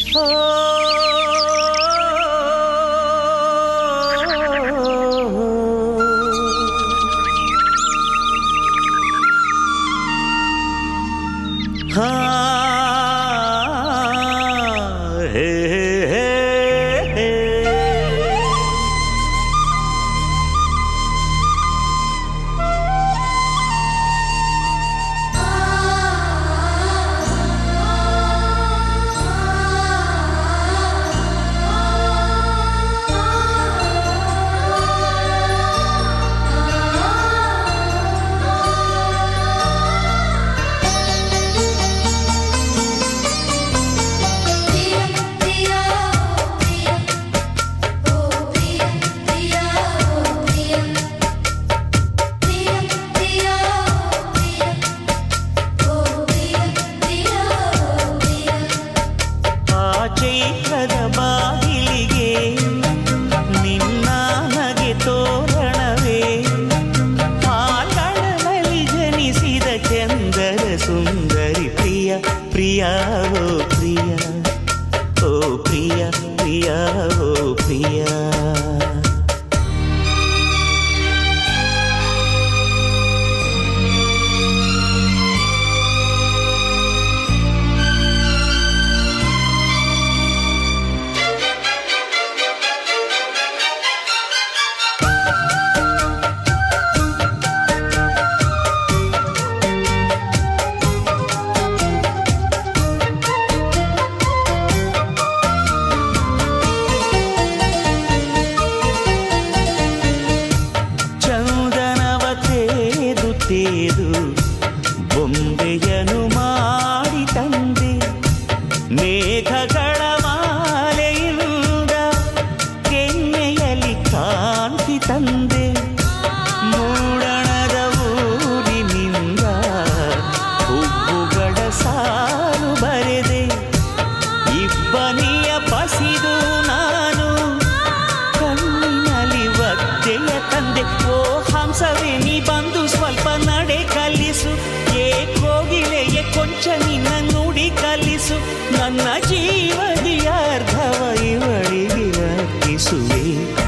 ಹಾ ಹೇ ಹೇ ಹೇ ಆ ಚೈತ್ರದ ಬಾಗಿಲಿಗೆ ನಿನ್ನ ನಗೆ ತೋರಣವೇ ಪಾಲ್ಗಡಲಲ್ಲಿ ಜನಿಸಿದ ಚಂದರ ಸುಂದರಿ ಪ್ರಿಯ ಪ್ರಿಯ ಓ ಪ್ರಿಯ ಓ ಪ್ರಿಯ ಪ್ರಿಯ ಓ ಪ್ರಿಯ ಚಂದನವ ತೇದು ತೇದು ಬೊಂಬೆಯನು ಮಾಡಿ ತಂದೆ ಮೇಘಗಳ ಮಾಲೆಯಿಂದ ಕೆನ್ನೆಯಲ್ಲಿ ಕಾಂತಿ ತಂದೆ ಮೂಡಣದ ಊರಿನಿಂದ ಹೂವುಗಳ ಸಾಲು ಬರೆದೆ ಇಬ್ಬನಿಯ ಪಸಿದು ನಾನು ಕಣ್ಣಿನಲ್ಲಿ ಒದ್ದೆಯ ತಂದೆ ಓ ಹಂಸವೇ ನೀ ಬಂದು ಸ್ವಲ್ಪ ನಡೆ ಕಲಿಸು ಏ ಕೋಗಿಲೆಯ ಕೊಂಚ ನಿನ್ನ ನುಡಿ ಕಲಿಸು ನನ್ನ ಜೀವದಿಯ ಅರ್ಧವ ಇವಳಿಗೆ ಅರ್ಪಿಸುವೆ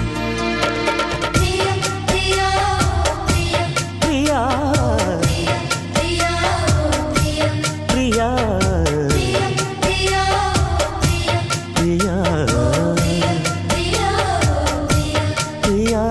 ಪ್ರಿಯಾ ಪ್ರಿಯಾ ಪ್ರಿಯಾ ಪ್ರಿಯಾ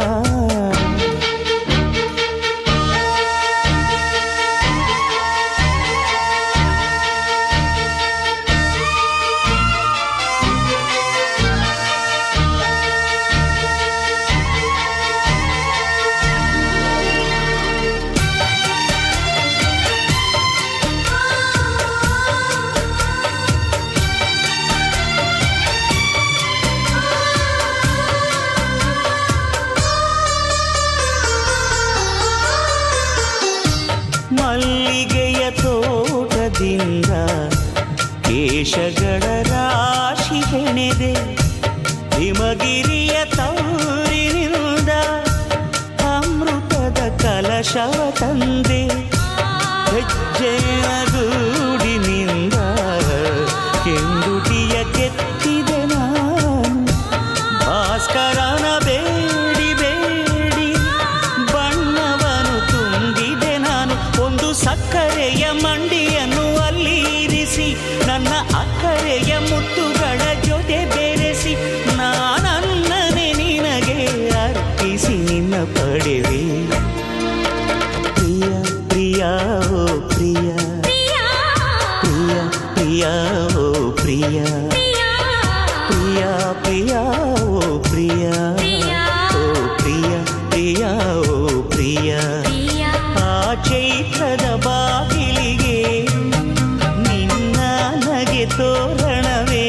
ಮಲ್ಲಿಗೆಯ ತೋಟದಿಂದ ಕೇಶಗಳ ರಾಶಿ ಹೆಣೆದೆ ಹಿಮಗಿರಿಯ ತೌರಿನಿಂದ ಅಮೃತದ ಕಲಶವ ತಂದೆ ಹೆಜ್ಜೆಯ ಗೂಡಿನಿಂದ ಕೆಂದುಟಿಯ ಕೆತ್ತಿದೆ ನಾನು ಭಾಸ್ಕರನ ಬೇಡಿ ಬೇಡಿ ಬಣ್ಣವನು ತುಂಬಿದೆ ನಾನು ಒಂದು ಸಕ್ಕರೆಯ ಮಂಡಿಯನ್ನು ಅಲ್ಲಿ ಇರಿಸಿ ನನ್ನ ಅಕ್ಕರೆಯ ಮುತ್ತುಗಳ ಜೊತೆ ಬೆರೆಸಿ ನಾನನ್ನನೆ ನಿನಗೆ ಅರ್ಪಿಸಿ ನಿನ್ನ ಪಡೆವೆ ಪ್ರಿಯ ಪ್ರಿಯ ಓ ಪ್ರಿಯ ಪ್ರಿಯ ಪ್ರಿಯ ಓ ಪ್ರಿಯ ಪ್ರಿಯ ಪ್ರಿಯ ಓ ಪ್ರಿಯ ಓ ಪ್ರಿಯ ಪ್ರಿಯ ಓ ಪ್ರಿಯ ಆ ಚೈತ್ರದ ಬಾಗಿಲಿಗೆ ನಿನ್ನ ನಗೆ ತೋರಣವೇ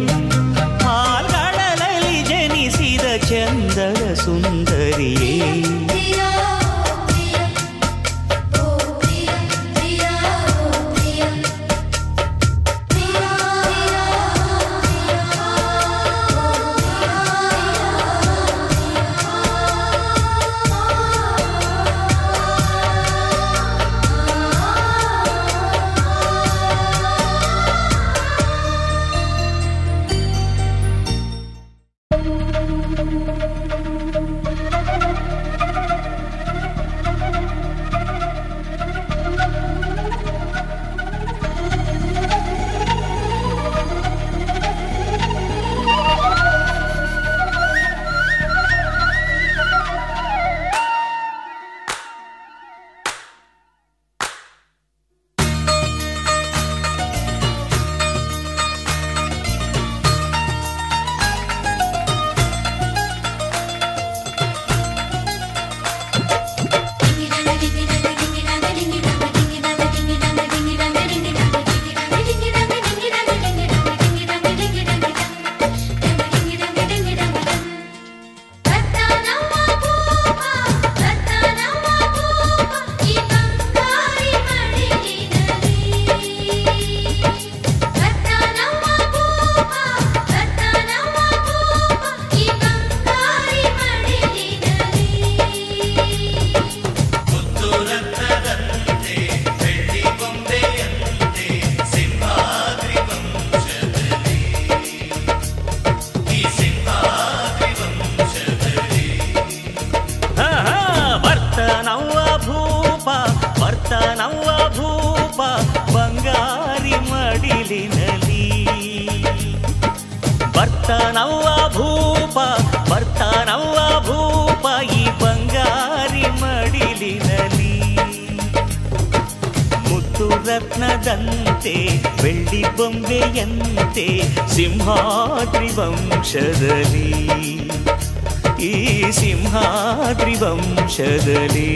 ಹಾಲ್ಗಳಲಿ ಜನಿಸಿದ ಚಂದದ ಸುಂದರಿಯೇ ಪ್ರಿಯ ಬರ್ತಾನವ್ವ ಭೂಪ ಬರ್ತಾನವ್ವ ಭೂಪ ಈ ಬಂಗಾರಿ ಮಡಿಲಿನಲಿ ಮುತ್ತು ರತ್ನದಂತೆ ಬೆಳ್ಳಿ ಬೊಂಬೆಯಂತೆ ಸಿಂಹಾದ್ರಿ ವಂಶದಲ್ಲಿ ಈ ಸಿಂಹಾದ್ರಿ ವಂಶದಲ್ಲಿ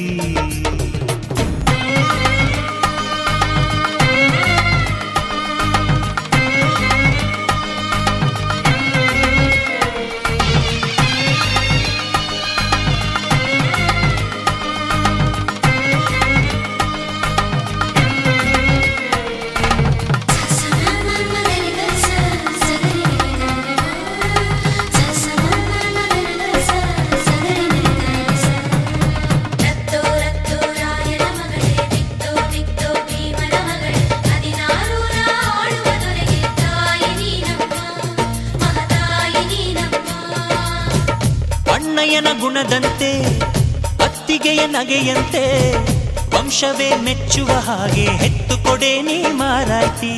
ರಕ್ತೋ ರಕ್ತೋ ರಾಯನ ಮಗಳೇ ದಿಕ್ತೋ ದಿಕ್ತೋ ಭೀಮನ ಮಗಳೇ ಹದಿನಾರೂರ ಆಳುವ ದೊರೆಗೆ ತಾಯಿ ನೀನಮ್ಮ ಮಹತಾಯಿ ನೀನಮ್ಮ ಅಣ್ಣಯ್ಯನ ಗುಣದಂತೆ ಅತ್ತಿಗೆಯ ನಗೆಯಂತೆ ವಂಶವೇ ಮೆಚ್ಚುವ ಹಾಗೆ ಹೆತ್ತು ಕೊಡೆ ನೀ ಮಾರಾಯ್ತಿ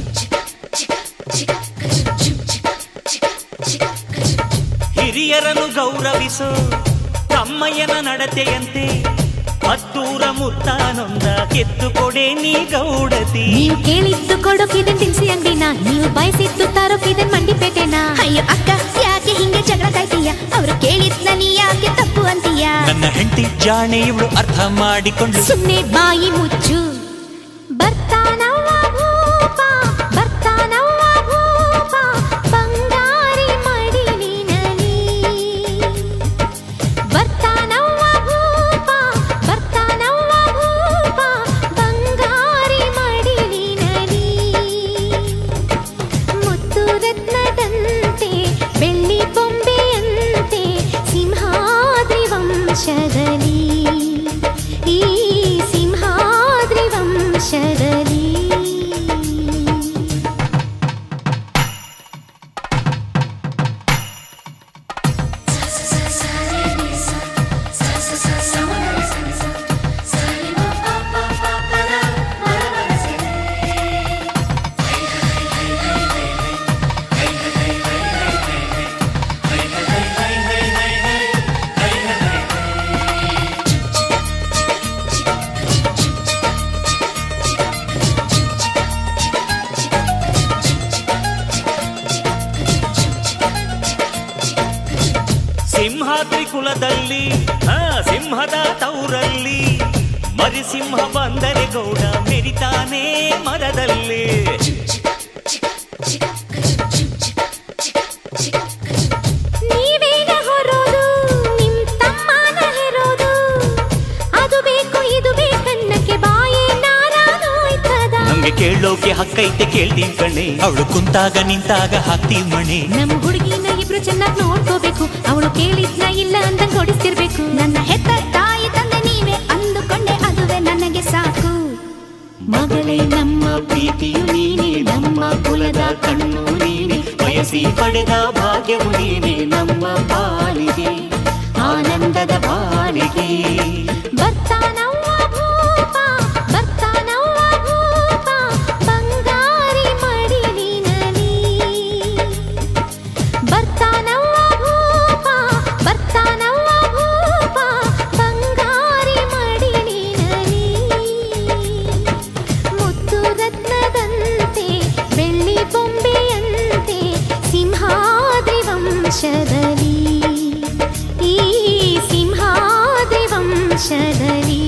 ಹಿರಿಯರನ್ನು ಗೌರವಿಸೋ ತಮ್ಮಯ್ಯನ ನಡತೆಯಂತೆ ಹತ್ತೂರ ಮುತ್ತಾನೊಂದ ಕೆತ್ತು ಕೊಡೆ ನೀ ಗೌಡತಿ ನೀವು ಕೇಳಿದ್ದು ಕೊಡೋಕಿದೆ ತಿನ್ಸಿ ಅಂಗಡಿನ ನೀವು ಬಯಸಿದ್ದು ತರೋಕಿದೆ ಮಂಡಿಪೇಟೆನ ಅಯ್ಯೋ ಅಕ್ಕ ಯಾಕೆ ಹಿಂಗೆ ಜಗಳ ಕಾಯ್ತೀಯ ಅವ್ರು ಕೇಳಿದ್ನ ನೀ ಯಾಕೆ ತಪ್ಪು ಅಂತೀಯ ನನ್ನ ಹೆಂಡತಿ ಜಾಣೆ ಇವಳು ಅರ್ಥ ಮಾಡಿಕೊಂಡು ಸುಮ್ನೆ ಬಾಯಿ ಮುಚ್ಚು ಬರ್ತಾನವ್ವ ಭೂಪ ಬರ್ತಾನವ್ವ ಭೂಪ ಬಂಗಾರಿ ಮಡಿಲಿನಲಿ ಬರ್ತಾನವ್ವ ಭೂಪ ಬರ್ತಾನವ್ವ ಭೂಪ ಬಂಗಾರಿ ಮಡಿಲಿನಲಿ ಮುತ್ತು ರತ್ನದಂತೆ ಬೆಳ್ಳಿ ಬೊಂಬೆಯಂತೆ ಸಿಂಹಾದ್ರಿ ವಂಶದಲ್ಲಿ ಈ ಸಿಂಹಾದ್ರಿ ವಂಶದಲ್ಲಿ ಸಿಂಹಾದ್ರಿ ಕುಲದಲ್ಲಿ ಆ ಸಿಂಹದ ತೌರಲ್ಲಿ ಮರಿಸಿಂಹ ಬಂದರೆ ಗೌಡ ಮೆರಿತಾನೆ ಮರದಲ್ಲಿ ನೀವೇನ ಹೊರೋದು ನಿಮ್ ತಮ್ಮನ ಹೆರೋದು ಅದು ಬೇಕು ಇದು ಬೇಕನ್ನಕ್ಕೆ ಬಾಯೇ ನಾರಾನೋಯ್ತದ ನಮ್ಗೆ ಕೇಳೋಕೆ ಹಕ್ಕೈತೆ ಕೇಳ್ತೀವಿ ಕಣೆ ಅವಳು ಕುಂತಾಗ ನಿಂತಾಗ ಹಾಕ್ತೀವಿ ಮಣೆ ನಮ್ಮ ಹುಡುಗಿನ ಇಬ್ರು ಚೆನ್ನಾಗಿ ನೋಡ್ಕೋಬೇಕು ಅವಳು ಕೇಳಿದ್ನ ಇಲ್ಲ ಅಂದಂಗ್ ಕೊಡಿಸ್ತಿರ್ಬೇಕು ನನ್ನ ಹೆತ್ತ ತಾಯಿ ತಂದೆ ನೀವೇ ಅಂದುಕೊಂಡೆ ಅದುವೇ ನನಗೆ ಸಾಕು ಮಗಳೇ ನಮ್ಮ ಪ್ರೀತಿಯು ನೀನೆ ನಮ್ಮ ಕುಲದ ಕಣ್ಣು ನೀನೆ ಬಯಸಿ ಪಡೆದ ಭಾಗ್ಯವು ನೀನೆ ನಮ್ಮ ಪಾಲಿಗೆ ಆನಂದದ ಬಾಳಿಗೆ ಬರ್ತಾನವ್ವ ಭೂಪ ಬರ್ತಾನವ್ವ ಭೂಪ ಬಂಗಾರಿ ಮಡಿಲಿನಲಿ ಬರ್ತಾನವ್ವ ಭೂಪ ಬರ್ತಾನವ್ವ ಭೂಪ ಬಂಗಾರಿ ಮಡಿಲಿನಲಿ ಮುತ್ತು ರತ್ನದಂತೆ ಬೆಳ್ಳಿ ಬೊಂಬೆಯಂತೆ ಸಿಂಹಾದ್ರಿ ವಂಶದಲ್ಲಿ ಈ ಸಿಂಹಾದ್ರಿ ವಂಶದಲ್ಲಿ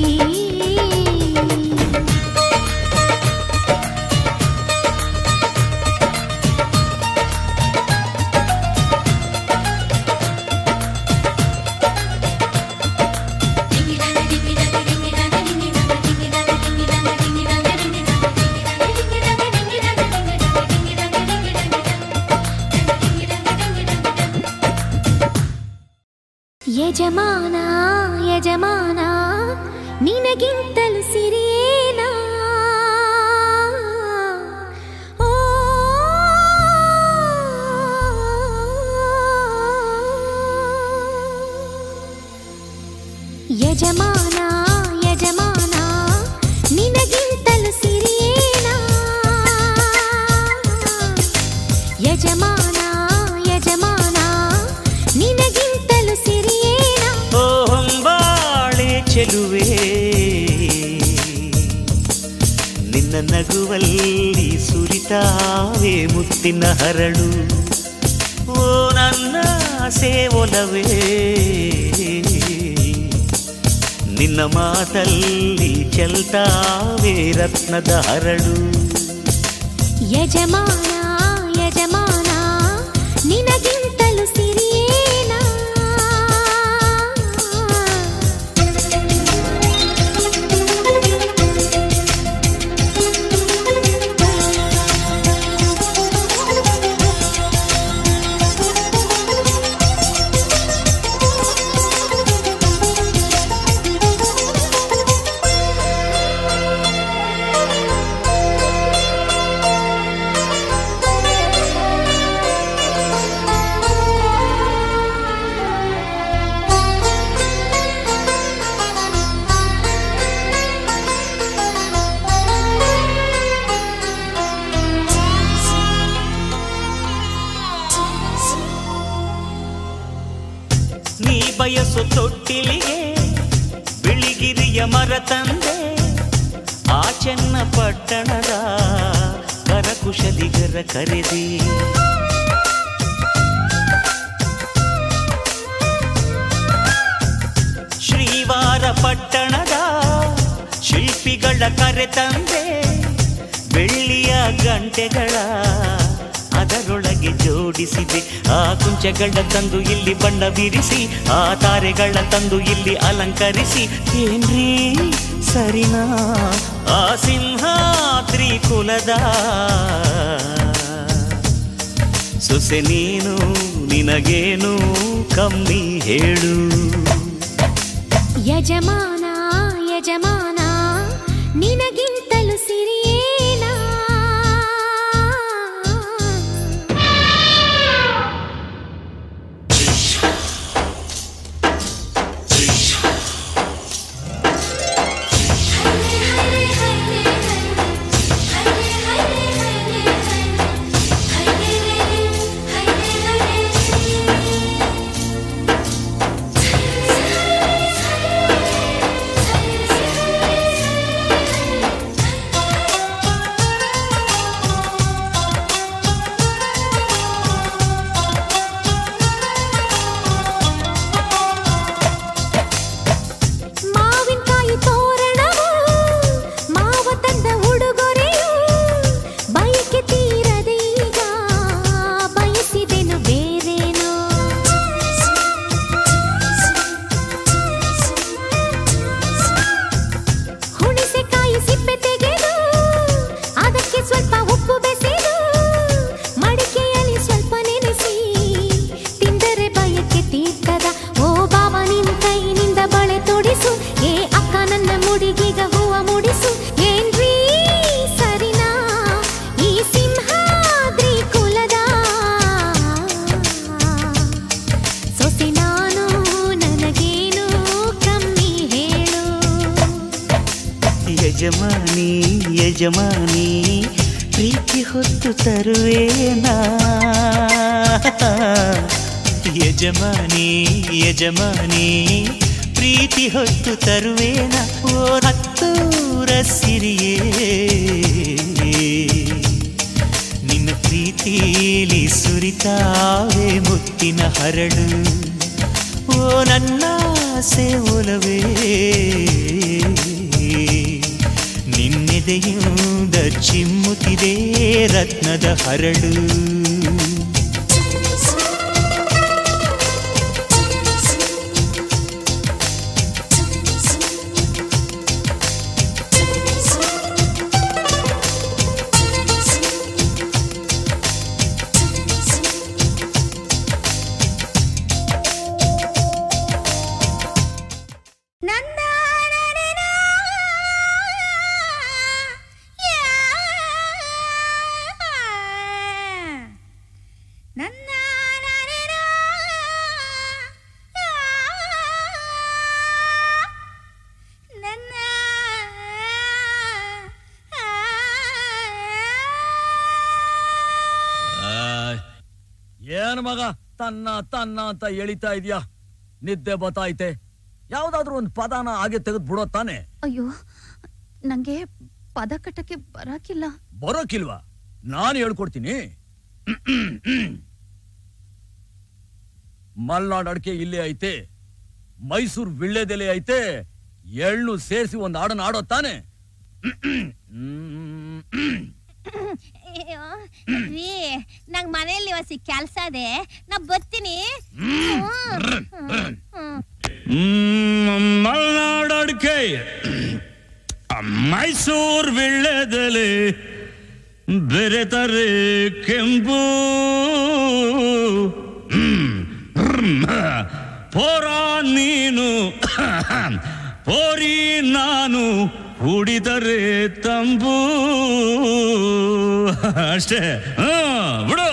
ಯಜಮಾನ ಯಜಮಾನ ನಿನಗಿಂತಲೂ ಸಿರಿಯೇನ ಓ ಯಜಮಾನ ಯಜಮಾನ ನಿನಗಿಂತಲೂ ಸಿರಿಯೇನ ಯಜಮಾನ ಚೆಲುವೆ ನಿನ್ನ ನಗುವಲ್ಲಿ ಸುರಿತಾವೆ ಮುತ್ತಿನ ಹರಳು ಓ ನನ್ನ ಸೇವೊಲವೇ ನಿನ್ನ ಮಾತಲ್ಲಿ ಚೆಲ್ತಾವೆ ರತ್ನದ ಹರಳು ಯಜಮಾನ ಯಜಮಾನ ನಿನಗಿಂತಲೂ ಸಿರಿಯೇನಾ ನೀ ಬಯಸು ತೊಟ್ಟಿಲಿಗೆ ಬಿಳಿಗಿರಿಯ ಮರ ತಂದೆ ಆ ಚೆನ್ನ ಪಟ್ಟಣದ ಕರಕುಶಲಿಗರ ಕರೆದಿ ಶ್ರೀವಾರ ಪಟ್ಟಣದ ಶಿಲ್ಪಿಗಳ ಕರೆ ತಂದೆ ಬೆಳ್ಳಿಯ ಗಂಟೆಗಳ ಅದರೊಳಗೆ ಜೋಡಿಸಿದೆ ಆ ಕುಂಚಗಳ ತಂದು ಇಲ್ಲಿ ಬಣ್ಣ ಬಿರಿಸಿ ಆ ತಾರೆಗಳ ತಂದು ಇಲ್ಲಿ ಅಲಂಕರಿಸಿ ಏನ್ರೀ ಸರಿನಾ ಆ ಸಿಂಹಾದ್ರಿ ಕುಲದ ಸೊಸೆ ನೀನು ನಿನಗೇನು ಕಮ್ಮಿ ಹೇಳು ಯಜಮಾನ ಯಜಮಾನ ನಿನಗಿಂತಲೂ ಸಿರಿಯೇನಾ ಮಾವಿನಕಾಯಿ ತೋರಣವು ಮಾವ ತಂದ ಉಡುಗೊರೆಯು ಬಯಕೆ ತೀರದೆ ಈಗ ಬಯಸಿದೆನು ಬೇರೇನೋ ಹುಣಿಸೆಕಾಯಿ ಸಿಪ್ಪೆ ತೆಗೆದು ಅದಕ್ಕೆ ಸ್ವಲ್ಪ ಉಪ್ಪು ಬೆಸೆದು ಮಡಿಕೆಯಲ್ಲಿ ಸ್ವಲ್ಪ ನೆನೆಸಿ ತಿಂದರೆ ಬಯಕೆ ತೀರ್ಥದ ಓ ಬಾವ ನಿನ್ ಕೈನಿಂದ ಬಳೆ ತೊಡಿಸು ಏ ಅಕ್ಕ ನನ್ನ ಮುಡಿಗೀಗ ಹೂವ ಮುಡಿಸು ಏನ್ರೀ ಸರಿನಾ ಈ ಸಿಂಹಾದ್ರಿ ಕುಲದ ಸೊಸೆ ನಾನು ನನಗೇನು ಕಮ್ಮಿ ಹೇಳು ಯಜಮಾನಿ ಯಜಮಾನಿ ಪ್ರೀತಿ ಹೊತ್ತು ತರುವೇನಾ ಯಜಮಾನಿ ಯಜಮಾನಿ ಪ್ರೀತಿ ಹೊತ್ತು ತರುವೇನಾ ಓ ಹತ್ತೂರ ಸಿರಿಯೇ ನಿನ್ನ ಪ್ರೀತಿಲಿ ಸುರಿತಾವೆ ಮುತ್ತಿನ ಹರಳು ಓ ನನ್ನ ಒಲವೇ ನಿನ್ನೆದೆಯಿಂದ ಚಿಮ್ಮುತ್ತಿದೆ ರತ್ನದ ಹರಳು ಏನ್ ಮಗ ತನ್ನ ತನ್ನ ಅಂತ ಎಳಿತಾ ಇದ್ಯಾ ನಿದ್ದೆ ಬತ್ತಾಯ್ತೆ ಯಾವ್ದಾದ್ರು ಒಂದು ಪದಾನ ಹಾಗೆ ತೆಗೆದು ಬಿಡೋ ತಾನೆ ಅಯ್ಯೋ ನಂಗೆ ಪದ ಕಟ್ಟಕ್ಕೆ ಬರಾಕಿಲ್ಲ ಬರೋಕಿಲ್ವಾ ನಾನು ಹೇಳ್ಕೊಡ್ತೀನಿ ಮಲ್ನಾಡ್ ಅಡಿಕೆ ಇಲ್ಲೇ ಐತೆ ಮೈಸೂರು ವಿಳ್ಳೆದೆಲೆ ಐತೆ ಎಳ್ಳು ಸೇರಿಸಿ ಒಂದು ಹಾಡನ್ನ ಆಡೋ ತಾನೆ ರೀ ನಂಗ್ ಮನೆಯಲ್ಲಿ ಹೊಸಿ ಕೆಲ್ಸ ಇದೆ ನಾ ಬರ್ತೀನಿ ಮಲ್ನಾಡ್ ಅಡಿಕೆ ಮೈಸೂರು ವಿಳ್ಳೆದೆಲೆ ಬೆರೆತರೆ ಕೆಂಪು ಪೋರ ನೀನು ಪೋರಿ ನಾನು ಕುಡಿದರೆ ತಂಬು ಅಷ್ಟೇ ಹಾ ಬಿಡು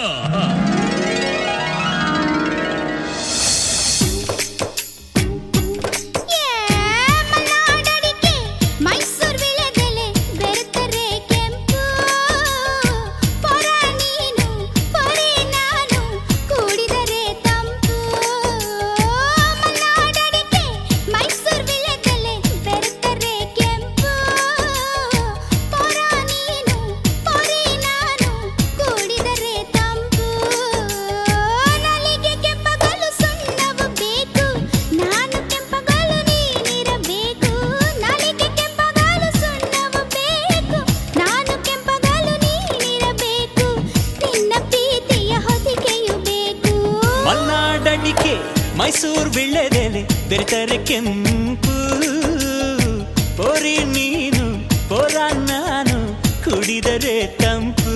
ಮೈಸೂರು ವಿಳೆದೆಲೆ ಬೆರೆತರೆ ಕೆಂಪು ಪೊರ ನೀನು ಪೊರೆ ನಾನು ಕೂಡಿದರೆ ತಂಪು ಮಲ್ನಾಡಡಿಕೆ ಮೈಸೂರು ವಿಳೆದೆಲೆ ಬೆರೆತರೆ ಕೆಂಪು ಪೊರ ನೀನು ಪೊರೆ ನಾನು ಕೂಡಿದರೆ ತಂಪು ನಲಿಗೆ ಕೆಂಪಗಲು ಸುಣ್ಣವು ಬೇಕು ನಾನು ಕೆಂಪಗಲು ನೀನಿರಬೇಕು ನಲಿಗೆ ಕೆಂಪಗಲು ಸುಣ್ಣವು ಬೇಕು ನಾನು ಕೆಂಪಗಲು ನೀನಿರಬೇಕು ನಿನ್ನ ಪ್ರೀತಿಯ ಹೊದಿಕೆಯು ಬೇಕು ಮಲ್ನಾಡಡಿಕೆ ಮೈಸೂರು ವಿಳ್ಳೆದೆಲೆ ಬೆರೆತರೆ ಕೆಂಪು ಪೋರಿ ನೀನು ಪೋರ ನಾನು ಕುಡಿದರೆ ತಂಪು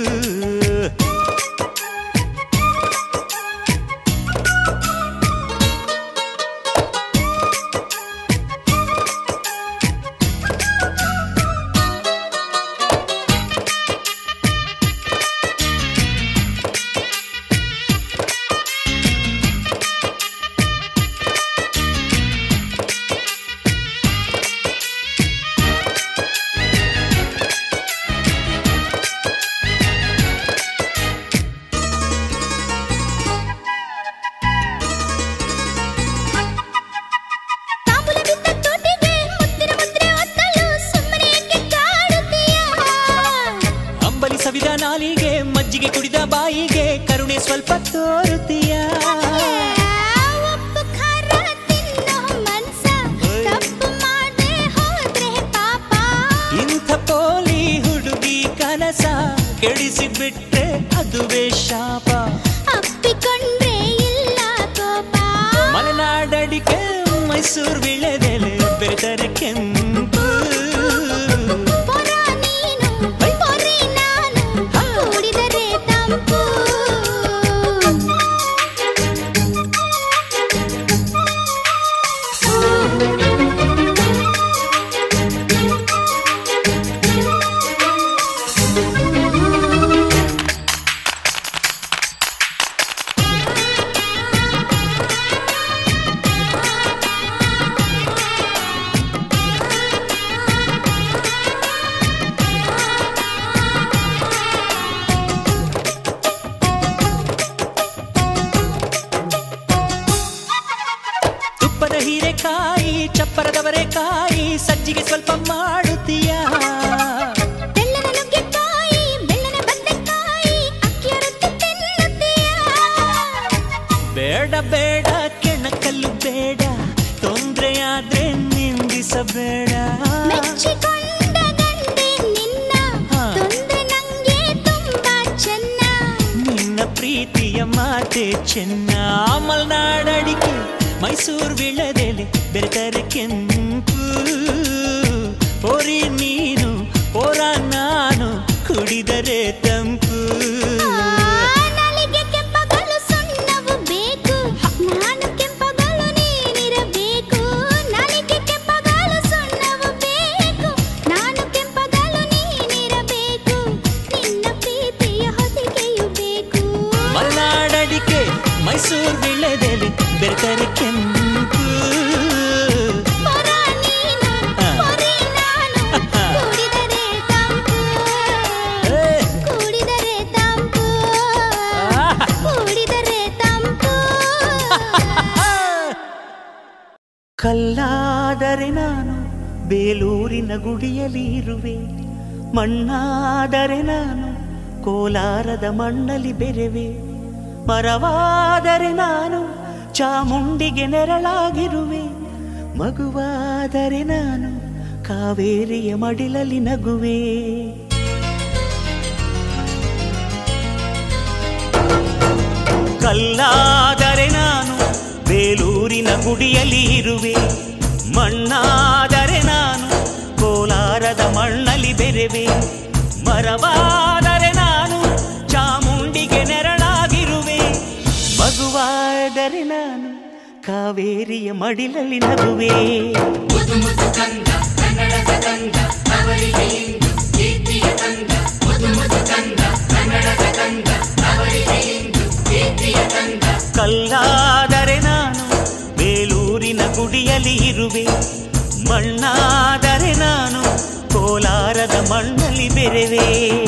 ತಾಂಬೂಲ ಬಿದ್ದ ತೋಟಿಗೆ ಮುತ್ತಿನ ಮುದ್ರೆ ಒತ್ತಲು ಸುಮ್ಮನೆ ಏಕೆ ಕಾಡುತ್ತೀಯ ಅಂಬಲಿ ಸವಿದ ನಾಲಿಗೆ ಮಜ್ಜಿಗೆ ಕುಡಿದ ಬಾಯಿಗೆ ಕರುಣೆ ಸ್ವಲ್ಪ ತೋರುತ್ತೀಯ ಉಪ್ಪು ಖಾರ ತಿನ್ನೋ ಮನ್ಸ ತಪ್ಪು ಮಾಡದೆ ಹೋದ್ರೆ ಪಾಪ ಇಂಥ ಪೋಲಿ ಹುಡುಗಿ ಕನಸ ಕೆಡಿಸಿ ಬಿಟ್ರೆ ಅದುವೇ ಶಾಪ ಅಪ್ಪಿಕೊಂಡ್ರೆ ಇಲ್ಲ ಕೋಪ ಮಲೆನಾಡಡಿಕೆ ಮೈಸೂರು ವಿಳೆದೆಲೆ ಬೆರೆತರೆ ಕೆಂಪು ಪೊರ ನೀನು ಪೊರೆ ನಾನು ಕೂಡಿದರೆ ತಂಪು ತುಪ್ಪದ ಹೀರೆಕಾಯಿ ಚಪ್ಪರದವರೆಕಾಯಿ ಸಜ್ಜಿಗೆ ಸ್ವಲ್ಪ ಮಾಡುತ್ತೀಯ ಬೆಳ್ಳನ ನುಗ್ಗೆಕಾಯಿ ಬೆಳ್ಳನ ಬದನೆಕಾಯಿ ಅಕ್ಕಿಯ ರೊಟ್ಟಿ ತಿನ್ನುತ್ತೀಯ ಬೇಡ ಬೇಡ ಕೆಣಕಲ್ಲು ಬೇಡ ತೊಂದ್ರೆಯಾದ್ರೆ ನಿಂದಿಸಬೇಡ ಮೆಚ್ಚಿಕೊಂಡ ಗಂಡೆ ನಿನ್ನ ತೊಂದ್ರೆ ನಂಗೆ ತುಂಬಾ ಚೆನ್ನ ನಿನ್ನ ಪ್ರೀತಿಯ ಮಾತೆ ಚೆನ್ನ ಮಲ್ನಾಡಡಿಕೆ ಮೈಸೂರು ವಿಳದೆಲೆ ಬೆರೆತರೆ ಕೆಂಪು ಪೋರಿ ನೀನು ಪೋರ ನಾನು ಕುಡಿದರೆ ತಂಪು ನಾಲಿಗೆ ಕೆಂಪಗಲು ಸುಣ್ಣವು ಬೇಕು ನಾನು ಕೆಂಪಗಲು ನೀನಿರಬೇಕು ನಾಲಿಗೆ ಕೆಂಪಗಲು ಸುಣ್ಣವು ಬೇಕು ನಾನು ಕೆಂಪಗಲು ನೀನಿರಬೇಕು ನಿನ್ನ ಪ್ರೀತಿಯ ಹೊದಿಕೆಯು ಬೇಕು ಮಲ್ನಾಡಡಿಕೆ ಮೈಸೂರು ವಿಳದೆಲೆ ಬೆರೆತರೆ ಕೆಂಪು ಪೊರ ನೀನು ಪೊರೆ ನಾನು ಕೂಡಿದರೆ ತಂಪು ಏ, ಕೂಡಿದರೆ ಕಲ್ಲಾದರೆ ನಾನು ಬೇಲೂರಿನ ಗುಡಿಯಲ್ಲಿ ಇರುವೆ ಮಣ್ಣಾದರೆ ನಾನು ಕೋಲಾರದ ಮಣ್ಣಲ್ಲಿ ಬೆರೆವೆ ಮರವಾದರೆ ನಾನು ಚಾಮುಂಡಿಗೆ ನೆರಳಾಗಿರುವೆ ಮಗುವಾದರೆ ನಾನು ಕಾವೇರಿಯ ಮಡಿಲಲ್ಲಿ ನಗುವೆ ಕಲ್ಲಾದರೆ ನಾನು ಬೇಲೂರಿನ ಗುಡಿಯಲ್ಲಿ ಇರುವೆ ಮಣ್ಣಾದರೆ ನಾನು ಕೋಲಾರದ ಮಣ್ಣಲ್ಲಿ ಬೆರೆವೆ ಮರವಾದರೆ ನಾನು ಚಾಮುಂಡಿಗೆ ನೆರಳಾಗಿರುವೆ ಮಗುವಾದರೆ ನಾನು ಕಾವೇರಿಯ ಮಡಿಲಲ್ಲಿ ನಗುವೆ ಕಲ್ಲಾದರೆ ನಾನು ಬೇಲೂರಿನ ಗುಡಿಯಲ್ಲಿ ಇರುವೆ ಮಣ್ಣಾದರೆ ನಾನು ಕೋಲಾರದ ಮಣ್ಣಲ್ಲಿ ಬೆರೆವೆ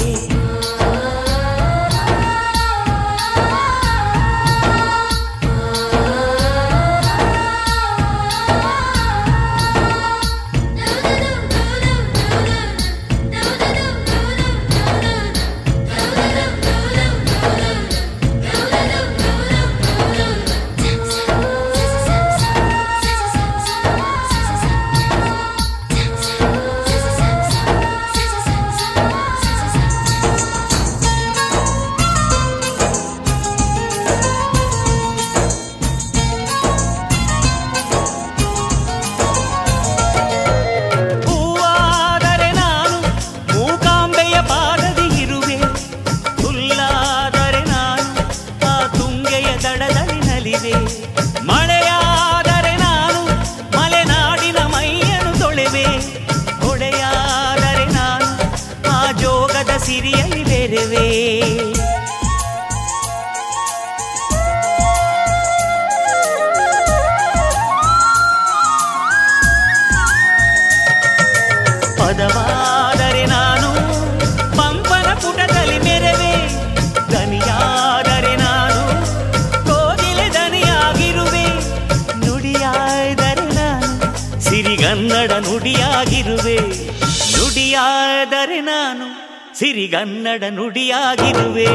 ಹೂವಾದರೆ ನಾನು ಮೂಕಾಂಬೆಯ ಪಾದದಿ ಇರುವೆ ಹುಲ್ಲಾದರೆ ನಾನು ಆ ತುಂಗೆಯ ದಡದಲ್ಲಿ ನಲಿವೆ ಮಳೆಯಾದರೆ ನಾನು ಮಲೆನಾಡಿನ ಮೈಯನ್ನು ತೊಳೆವೆ ಹೊಳೆಯಾದರೆ ನಾನು ಆ ಜೋಗದ ಸಿರಿಯಲ್ಲಿ ಬೆರೆವೆ ಪದವಾದರೆ ನಾನು ಪಂಪನ ಪುಟದಲ್ಲಿ ಮೆರವೆ ದನಿಯಾದರೆ ನಾನು ಕೋಗಿಲೆ ದನಿಯಾಗಿರುವೆ ನುಡಿಯಾದರೆ ನಾನು ಸಿರಿಗನ್ನಡ ನುಡಿಯಾಗಿರುವೆ ನುಡಿಯಾದರೆ ನಾನು ಸಿರಿಗನ್ನಡ ನುಡಿಯಾಗಿರುವೆ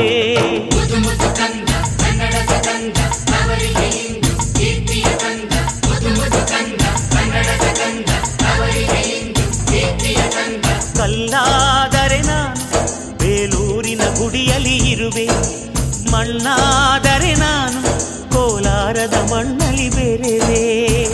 ಕಲ್ಲಾದರೆ ನಾನು ಬೇಲೂರಿನ ಗುಡಿಯಲ್ಲಿ ಇರುವೆ ಮಣ್ಣಾದರೆ ನಾನು ಕೋಲಾರದ ಮಣ್ಣಲ್ಲಿ ಬೆರೆವೆ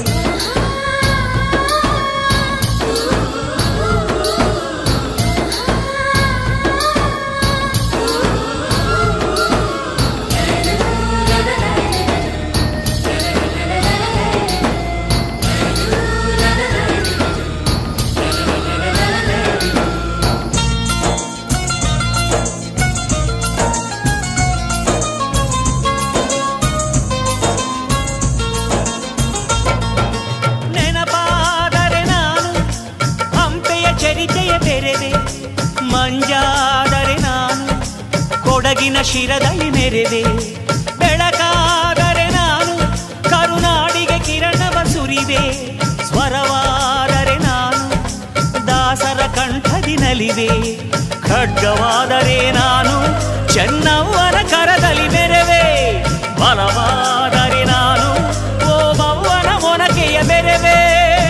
ನೆನಪಾದರೆ ನಾನು ಹಂಪೆಯ ಚರಿತೆಯ ಬೆರೆವೆ ಮಂಜಾದರೆ ನಾನು ಕೊಡಗಿನ ಶಿರದಲ್ಲಿ ಮೆರೆವೆ ಬೆಳಕಾದರೆ ನಾನು ಕರುನಾಡಿಗೆ ಕಿರಣವ ಸುರಿವೆ ಸ್ವರವಾದರೆ ನಾನು ದಾಸರ ಕಂಠದಿ ನಲಿವೆ ಖಡ್ಗವಾದರೆ ನಾನು ಚೆನ್ನವ್ವನ ಕರದಲ್ಲಿ ಮೆರೆವೆ ಬಲವಾದರೆ ನಾನು ಓ ಬವ್ವನ ಮೊನಕೆಯ ಬೆರೆವೆ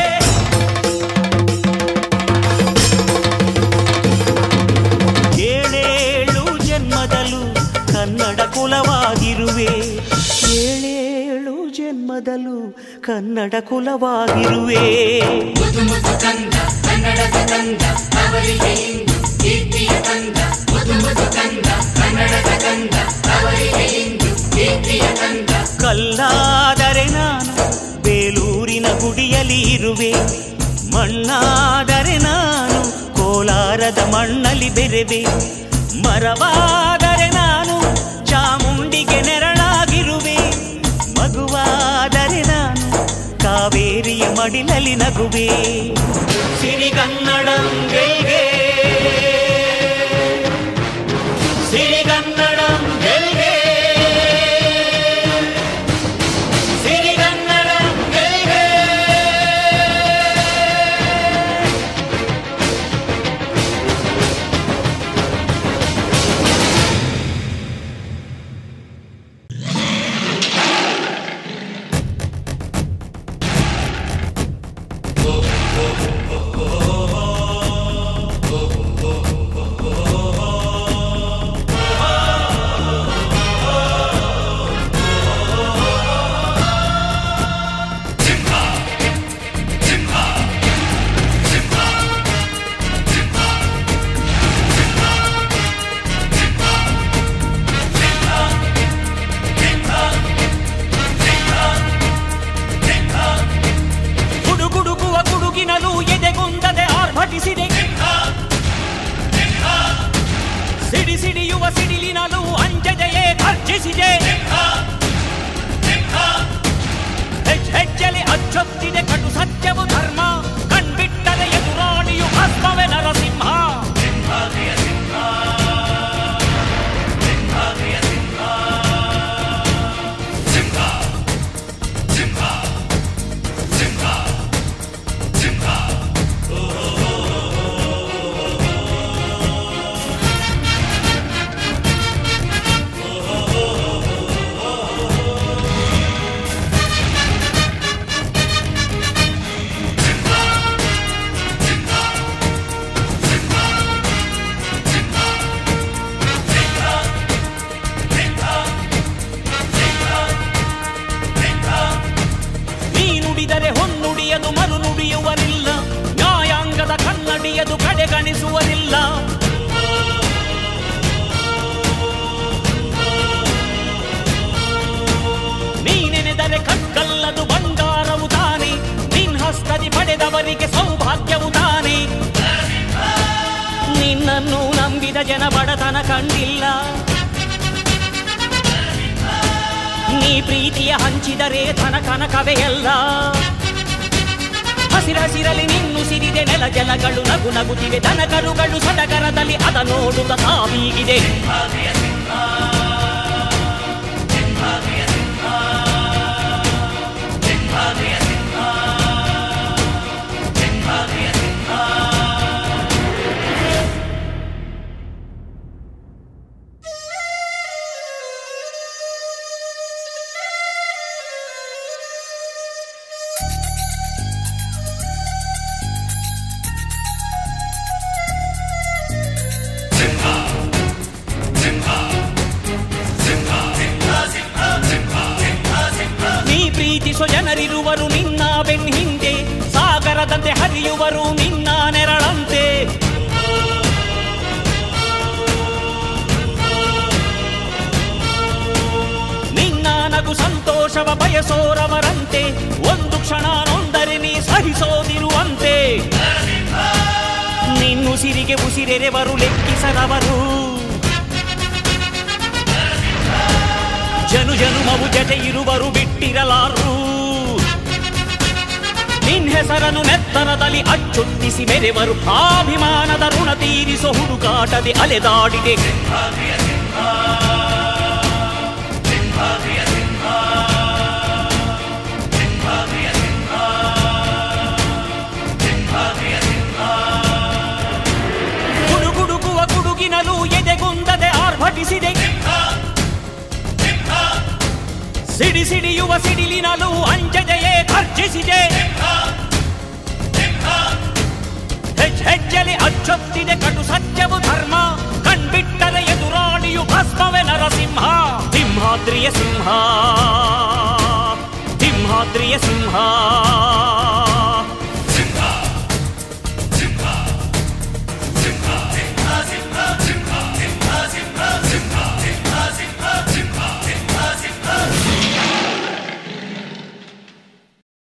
ಏಳೇಳು ಜನ್ಮದಲ್ಲೂ ಕನ್ನಡ ಕುಲವಾಗಿರುವೆ ಏಳೇಳು ಜನ್ಮದಲ್ಲೂ ಕನ್ನಡ ಕುಲವಾಗಿರುವೆ ಕಲ್ಲಾದರೆ ನಾನು ಬೇಲೂರಿನ ಗುಡಿಯಲ್ಲಿ ಇರುವೆ ಮಣ್ಣಾದರೆ ನಾನು ಕೋಲಾರದ ಮಣ್ಣಲ್ಲಿ ಬೆರೆವೆ ಮರವಾದರೆ ನಾನು ಚಾಮುಂಡಿಗೆ ನೆರಳಾಗಿರುವೆ ಮಗುವಾದರೆ ನಾನು ಕಾವೇರಿಯ ಮಡಿಲಲ್ಲಿ ನಗುವೆ ಸಿರಿಗನ್ನಡಂ ಗೆಲ್ಗೆ ಸಿರಿಗನ್ನಡಂ ಗೆಲ್ಗೆ ಸಿರಿಗನ್ನಡಂ ಗೆಲ್ಗೆ ಸಿಡಿಯುವ ಸಿಡಿಲಿನಲು ಅಂಜದೆಯೇ ಗರ್ಜಿಸಿದೆ ಹೆಜ್ ಹೆಜ್ಜೆಲಿ ಅಚ್ಚೊತ್ತಿದೆ ಕಟು ಸತ್ಯವು ಧರ್ಮ ಕಣ್ಬಿಟ್ಟರೆ ಎದುರಾಳಿಯು ಭಸ್ಮವೇ ನರಸಿಂಹ ನೀ ನುಡಿದರೆ ಹೊನ್ನುಡಿಯದು ಮರು ನುಡಿಯುವರಿಲ್ಲ ನ್ಯಾಯಾಂಗದ ಕನ್ನಡಿಯದು ಕಡೆಗಣಿಸುವರಿಲ್ಲ ನೀನೆನೆದರೆ ಕಕ್ಕಲ್ಲದು ಬಂಗಾರವು ತಾನೆ ನಿನ್ ಹಸ್ತದಿ ಪಡೆದವರಿಗೆ ಸೌಭಾಗ್ಯವು ತಾನೆ ನಿನ್ನನ್ನು ನಂಬಿದ ಜನ ಬಡತನ ಕಂಡಿಲ್ಲ ನೀ ಪ್ರೀತಿಯ ಹಂಚಿದರೆ ಧನ ಕನಕವೇ ಎಲ್ಲ ಹಸಿರಸಿರಲಿ ನಿನ್ನು ಸಿರಿದೆ ನೆಲ ಜಲಗಳು ನಗು ನಗುತ್ತಿವೆ ದನ ಕರುಗಳು ಸಡಗರದಲ್ಲಿ ಅದ ನೋಡುತ್ತ ತಾವೀಗಿದೆ ನೀ ಪ್ರೀತಿಸೋ ಜನರಿರುವರು ನಿನ್ನ ಬೆನ್ ಹಿಂದೆ ಸಾಗರದಂತೆ ಹರಿಯುವರು ನಿನ್ನ ನೆರಳಂತೆ ನಿನ್ನ ನಗು ಸಂತೋಷವ ಬಯಸೋರವರಂತೆ ಒಂದು ಕ್ಷಣ ನೊಂದರೆ ನೀ ಸಹಿಸೋದಿರುವಂತೆ ನಿನ್ನುಸಿರಿಗೆ ಉಸಿರೆರೆವರು ಲೆಕ್ಕಿಸದವರು ಜನು ಜನುಮವು ಜತೆ ಇರುವರು ಬಿಟ್ಟಿರಲಾರು ನಿನ್ ಹೆಸರನ್ನು ನೆತ್ತರದಲ್ಲಿ ಅಚ್ಚೊತ್ತಿಸಿ ಮೆರೆವರು ಅಭಿಮಾನದ ಋಣ ತೀರಿಸೋ ಹುಡುಕಾಟದೆ ಅಲೆದಾಡಿದೆ ಗುಡುಗುಡುಗುವ ಗುಡುಗಿನಲು ಎದೆಗುಂದದೆ ಆರ್ಭಟಿಸಿದೆ ಸಿಡಿ ಸಿಡಿಯುವ ಸಿಡಿಲಿನಲು ಅಂಜದೆಯೇ ಗರ್ಜಿಸಿದೆ ಹೆಜ್ ಹೆಜ್ಜೆಲಿ ಅಚ್ಚೊತ್ತಿದೆ ಕಟು ಸತ್ಯವು ಧರ್ಮ ಕಣ್ಬಿಟ್ಟರೆ ಎದುರಾಳಿಯು ಭಸ್ಮವೇ ನರಸಿಂಹ ಸಿಂಹಾದ್ರಿಯ ಸಿಂಹ ಸಿಂಹಾದ್ರಿಯ ಸಿಂಹ